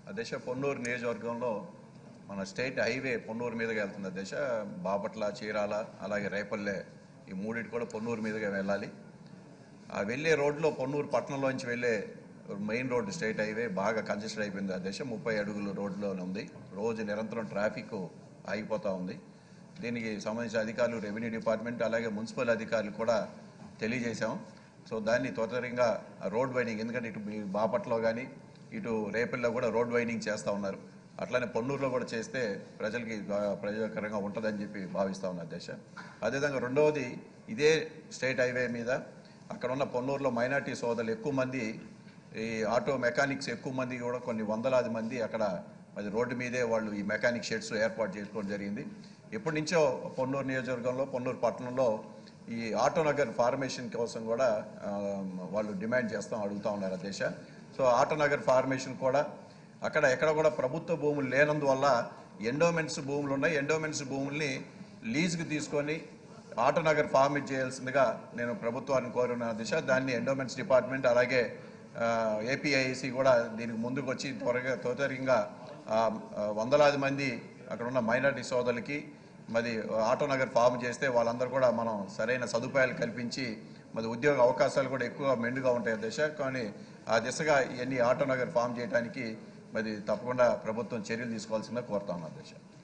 దశ పొన్నూరు నియోజకవర్గంలో మన స్టేట్ హైవే పొన్నూరు మీదుగా వెళ్తుంది దశ బాపట్ల చీరాల అలాగే రేపల్లె ఈ మూడింటి కూడా పొన్నూరు మీదుగా వెళ్ళాలి ఆ వెళ్ళే రోడ్లో పొన్నూరు పట్టణంలోంచి వెళ్ళే మెయిన్ రోడ్డు స్టేట్ హైవే బాగా కంజెస్టెడ్ అయిపోయింది ఆ దశ ముప్పై అడుగుల రోడ్లోనే ఉంది రోజు నిరంతరం ట్రాఫిక్ ఆగిపోతూ ఉంది దీనికి సంబంధించిన అధికారులు రెవెన్యూ డిపార్ట్మెంట్ అలాగే మున్సిపల్ అధికారులు కూడా తెలియజేశాం సో దాన్ని త్వరతరంగా రోడ్ వైడింగ్ ఎందుకంటే ఇటు మీ బాపట్లో కానీ ఇటు రేపల్లో కూడా రోడ్ వైడింగ్ చేస్తూ ఉన్నారు అట్లానే పొన్నూరులో కూడా చేస్తే ప్రజలకి బాగా ప్రయోజనకరంగా ఉంటుందని చెప్పి భావిస్తా ఉన్నారు దశ అదేవిధంగా రెండవది ఇదే స్టేట్ హైవే మీద అక్కడ ఉన్న పొన్నూరులో మైనార్టీ సోదరులు ఎక్కువ మంది ఈ ఆటో మెకానిక్స్ ఎక్కువ మంది కూడా కొన్ని వందలాది మంది అక్కడ అది రోడ్డు మీదే వాళ్ళు ఈ మెకానిక్ షెడ్స్ ఏర్పాటు చేసుకోవడం జరిగింది ఎప్పటి నుంచో పొన్నూరు నియోజకవర్గంలో పొన్నూరు పట్టణంలో ఈ ఆటో నగర్ ఫార్మేషన్ కోసం కూడా ఆ, వాళ్ళు డిమాండ్ చేస్తాం అడుగుతా ఉన్నారు దేశ సో ఆటో నగర్ ఫార్మేషన్ కూడా అక్కడ ఎక్కడ కూడా ప్రభుత్వ భూములు లేనందువల్ల ఎండోమెంట్స్ భూములు ఉన్నాయి ఎండోమెంట్స్ భూముల్ని లీజుకి తీసుకొని ఆటో నగర్ ఫార్మ్ చేయాల్సిందిగా నేను ప్రభుత్వాన్ని కోరిన దిశ దాన్ని ఎండోమెంట్స్ డిపార్ట్మెంట్ అలాగే ఏపీఐసి కూడా దీనికి ముందుకు వచ్చి త్వరగా త్వరితంగా ఆ, ఆ, వందలాది మంది అక్కడ ఉన్న మైనార్టీ సోదరులకి మరి ఆటో నగర్ ఫామ్ చేస్తే వాళ్ళందరూ కూడా మనం సరైన సదుపాయాలు కల్పించి మరి ఉద్యోగ అవకాశాలు కూడా ఎక్కువ మెండుగా ఉంటాయి దిశ కానీ ఆ దిశగా ఇవన్నీ ఆటో నగర్ ఫామ్ చేయడానికి మరి తప్పకుండా ప్రభుత్వం చర్యలు తీసుకోవాల్సిందిగా కోరుతా ఉన్నాను దిశ